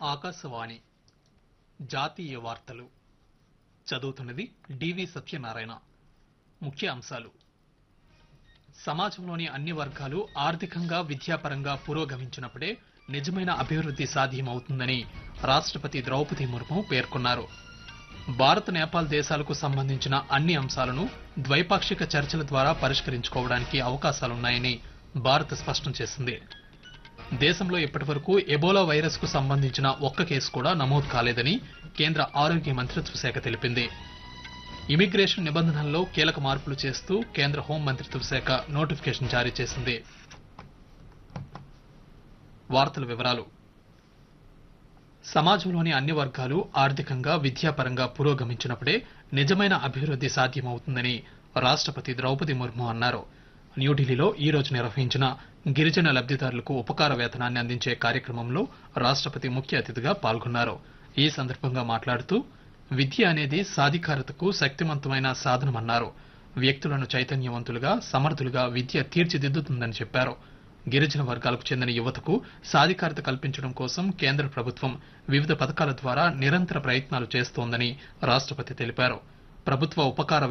ఆకాశవాణి జాతీయ వార్తలు చదువుతున్నది డివి సత్యనారాయణ ముఖ్య అంశాలు సమాజంలోని అన్ని వర్గాలు ఆర్థికంగా విద్యాపరంగా పురోగమించినప్పుడే నిజమైన అభివృద్ధి సాధ్యమవుతుందని రాష్ట్రపతి ద్రౌపది ముర్ము పేర్కొన్నారు భారత్ నేపాల్ దేశాలకు సంబంధించిన అన్ని అంశాలను ద్వైపాక్షిక చర్చల ద్వారా పరిష్కరించుకోవడానికి అవకాశాలున్నాయని భారత్ స్పష్టం చేసింది దేశంలో ఇప్పటివరకు ఎబోలా వైరస్ కు సంబంధించిన ఒక్క కేసు కూడా నమోదు కాలేదని కేంద్ర ఆరోగ్య మంత్రిత్వ శాఖ తెలిపింది ఇమిగ్రేషన్ నిబంధనల్లో కీలక మార్పులు చేస్తూ కేంద్ర హోం మంత్రిత్వ శాఖ నోటిఫికేషన్ జారీ చేసింది వార్తల వివరాలు సమాజంలోని అన్ని వర్గాలు ఆర్థికంగా విద్యాపరంగా పురోగమించినప్పుడే నిజమైన అభివృద్ధి సాధ్యమవుతుందని రాష్ట్రపతి ద్రౌపది ముర్ము అన్నారు న్యూఢిల్లీలో ఈ రోజు నిర్వహించిన గిరిజన లబ్దిదారులకు ఉపకార వేతనాన్ని అందించే కార్యక్రమంలో రాష్ట్రపతి ముఖ్య అతిథిగా పాల్గొన్నారు ఈ సందర్భంగా మాట్లాడుతూ విద్య అనేది సాధికారతకు శక్తివంతమైన సాధనమన్నారు వ్యక్తులను చైతన్యవంతులుగా సమర్థులుగా విద్య తీర్చిదిద్దుతుందని చెప్పారు గిరిజన వర్గాలకు చెందిన యువతకు సాధికారత కల్పించడం కోసం కేంద్ర ప్రభుత్వం వివిధ పథకాల ద్వారా నిరంతర ప్రయత్నాలు చేస్తోందని రాష్ట్రపతి తెలిపారు ప్రభుత్వ ఉపకార